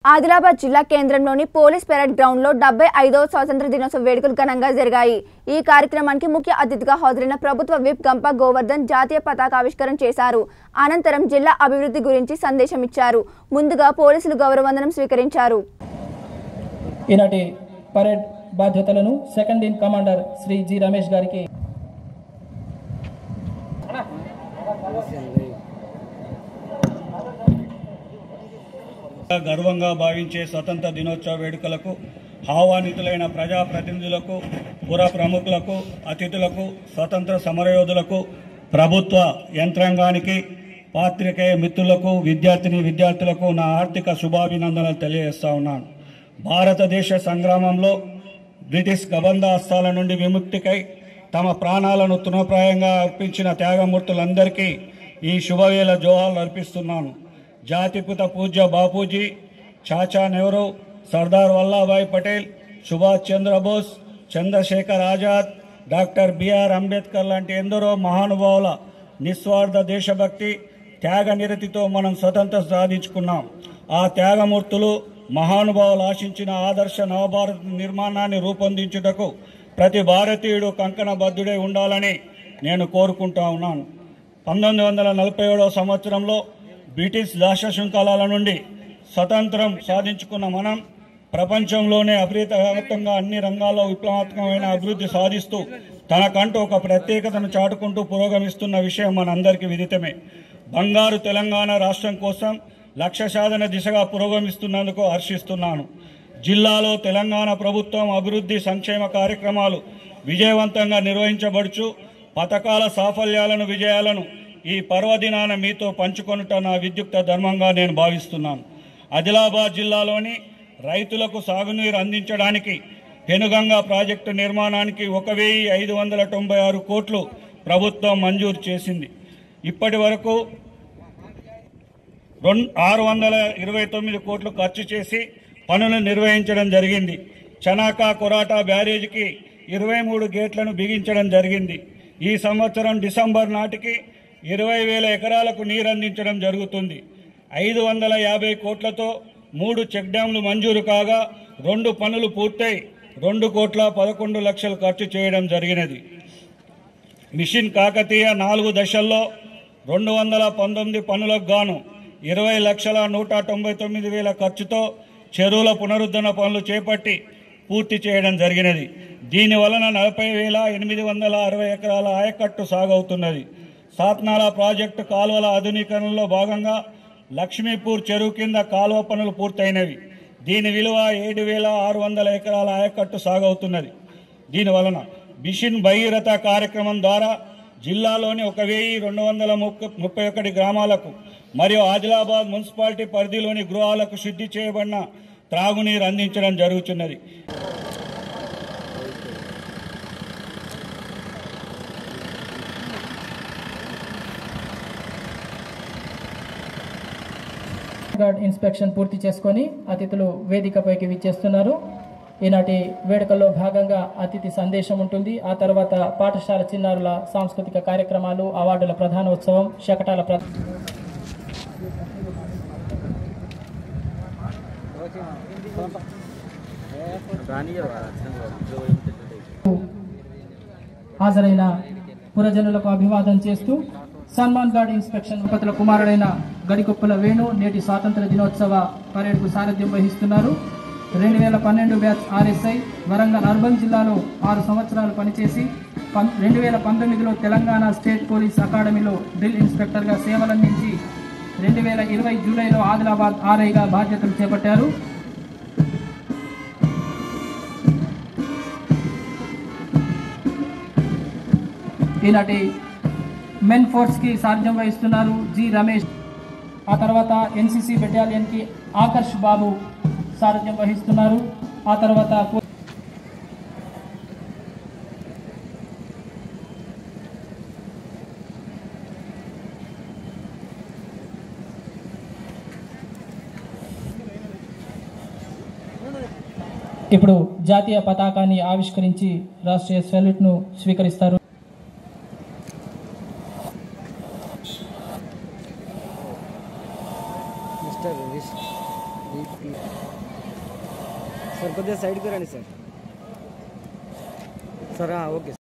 ఆదిలాబాద్ జిల్లా కేంద్రంలోని police parade గ్రౌండ్లో డెబ్బై ఐదవ స్వాతంత్ర దినోత్సవ వేడుకలు ఘనంగా జరిగాయి ఈ కార్యక్రమానికి ముఖ్య అతిథిగా హాజరైన ప్రభుత్వ విప్ గంప గోవర్ధన్ జాతీయ పతాక ఆవిష్కరణ చేశారు అనంతరం జిల్లా అభివృద్ధి గురించి సందేశం ఇచ్చారు ముందుగా పోలీసులు గౌరవవందనం స్వీకరించారు ఈనాటి పరేడ్ బాధ్యతలను second in commander Shri G Ramesh గారికి గర్వంగా భావించే స్వతంత్ర దినోత్సవ వేడుకలకు ఆహ్వానితులైన ప్రజాప్రతినిధులకు పుర ప్రముఖులకు అతిథులకు స్వతంత్ర సమరయోధులకు ప్రభుత్వ యంత్రాంగానికి పాత్రికేయ మిత్రులకు విద్యార్థిని విద్యార్థులకు నా ఆర్థిక శుభాభినందనలు తెలియజేస్తా ఉన్నాను భారతదేశ సంగ్రామంలో బ్రిటిష్ గబంధ హస్తాల నుండి విముక్తికై తమ ప్రాణాలను తృణప్రాయంగా అర్పించిన త్యాగమూర్తులందరికీ ఈ శుభవేళ జోహాలు అర్పిస్తున్నాను జాతిపిత పూజ్య బాపూజీ చాచా నెహ్రూ సర్దార్ వల్లభాయ్ పటేల్ సుభాష్ చంద్రబోస్ చంద్రశేఖర్ ఆజాద్ డాక్టర్ బిఆర్ అంబేద్కర్ లాంటి ఎందరో మహానుభావుల నిస్వార్థ దేశభక్తి త్యాగ నిరతితో మనం స్వతంత్రం సాధించుకున్నాం ఆ త్యాగమూర్తులు మహానుభావులు ఆశించిన ఆదర్శ నవభారత నిర్మాణాన్ని రూపొందించుటకు ప్రతి భారతీయుడు కంకణబద్ధుడై ఉండాలని నేను కోరుకుంటా ఉన్నాను పంతొమ్మిది వందల నలభై ఏడవ సంవత్సరంలో బ్రిటిష్ దాశశృంఖలాల నుండి స్వతంత్రం సాధించుకున్న మనం ప్రపంచంలోనే అపరితవ్యాప్తంగా అన్ని రంగాల్లో విప్లవాత్మకమైన అభివృద్ధి సాధిస్తూ తనకంటూ ఒక ప్రత్యేకతను చాటుకుంటూ పురోగమిస్తున్న విషయం మనందరికీ విదితమే బంగారు తెలంగాణ రాష్ట్రం కోసం లక్ష్య సాధన దిశగా పురోగమిస్తున్నందుకు హర్షిస్తున్నాను జిల్లాలో తెలంగాణ ప్రభుత్వం అభివృద్ధి సంక్షేమ కార్యక్రమాలు విజయవంతంగా నిర్వహించబడుచు పథకాల సాఫల్యాలను విజయాలను ఈ పర్వదినాన మీతో పంచుకొనుట నా విద్యుక్త ధర్మంగా నేను భావిస్తున్నాను ఆదిలాబాద్ జిల్లాలోని రైతులకు సాగునీరు అందించడానికి పెనుగంగా ప్రాజెక్టు నిర్మాణానికి ఒక వెయ్యి ఐదు వందల తొంభై ఆరు కోట్లు ప్రభుత్వం మంజూరు చేసింది ఇప్పటి వరకు రెండు ఆరు వందల ఇరవై తొమ్మిది కోట్లు ఖర్చు చేసి పనులు నిర్వహించడం జరిగింది చనాకా కొరాటా బ్యారేజీకి ఇరవై మూడు గేట్లను బిగించడం జరిగింది ఈ సంవత్సరం డిసెంబర్ నాటికి ఇరవై వేల ఎకరాలకు నీరు అందించడం జరుగుతుంది ఐదు వందల యాభై కోట్లతో మూడు చెక్ డ్యాంలు మంజూరు కాగా రెండు పనులు పూర్తయి రెండు కోట్ల పదకొండు లక్షలు ఖర్చు చేయడం జరిగినది మిషన్ కాకతీయ నాలుగు దశల్లో రెండు వందల పంతొమ్మిది పనులకు గాను ఇరవై లక్షల నూట తొంభై తొమ్మిది వేల ఖర్చుతో చెరువుల పునరుద్ధరణ పనులు చేపట్టి పూర్తి చేయడం జరిగినది దీని వలన నలభై వేల ఎనిమిది వందల అరవై ఎకరాల ఆయకట్టు సాగవుతున్నది సాత్నాల ప్రాజెక్టు కాలువల ఆధునీకరణలో భాగంగా లక్ష్మీపూర్ చెరువు కింద కాలువ పనులు పూర్తయినవి దీని విలువ ఏడు వేల ఆరు వందల ఎకరాల ఆయకట్టు సాగవుతున్నది దీని వలన బిషిన్ భగీరథ కార్యక్రమం ద్వారా జిల్లాలోని ఒక వెయ్యి రెండు వందల ముప్ప- ముప్పై ఒకటి గ్రామాలకు మరియు ఆదిలాబాద్ మున్సిపాలిటీ పరిధిలోని గృహాలకు శుద్ధి చేయబడిన త్రాగునీరు అందించడం జరుగుతున్నది గార్డ్ ఇన్స్పెక్షన్ పూర్తి చేసుకొని అతిథులు వేదికపైకి విచ్చేస్తున్నారు ఈనాటి వేడుకల్లో భాగంగా అతిథి సందేశం ఉంటుంది ఆ తర్వాత పాఠశాల చిన్నారుల సాంస్కృతిక కార్యక్రమాలు అవార్డుల ప్రధానోత్సవం శకటాల ప్ర హాజరైన పురజనులకు అభివాదం చేస్తూ సన్మాన్ గార్డ్ ఇన్స్పెక్షన్ ఉపతుల కుమారుడైన గడికొప్పుల వేణు నేటి స్వాతంత్ర దినోత్సవ పరేడ్కు సారథ్యం వహిస్తున్నారు రెండు వేల పన్నెండు బ్యాచ్ ఆర్ఎస్ఐ వరంగల్ అర్బన్ జిల్లాలో ఆరు సంవత్సరాలు పనిచేసి పం రెండు వేల పంతొమ్మిదిలో తెలంగాణ స్టేట్ పోలీస్ అకాడమీలో డ్రిల్ ఇన్స్పెక్టర్గా సేవలందించి రెండు వేల ఇరవై జూలైలో ఆదిలాబాద్ ఆర్ఐగా బాధ్యతలు చేపట్టారు ఈనాటి మెన్ ఫోర్స్కి సారథ్యం వహిస్తున్నారు జి రమేష్ ఆ తర్వాత ఎన్సీసీ బెటాలియన్కి ఆకర్ష్ బాబు సారథ్యం వహిస్తున్నారు ఆ తర్వాత పో- ఇప్పుడు జాతీయ పతాకాన్ని ఆవిష్కరించి రాష్ట్రీయ సెల్యూట్ను స్వీకరిస్తారు మిస్టర్ విష్ సార్ కొద్దిగా సైడ్కి రండి సార్ సార్ ఓకే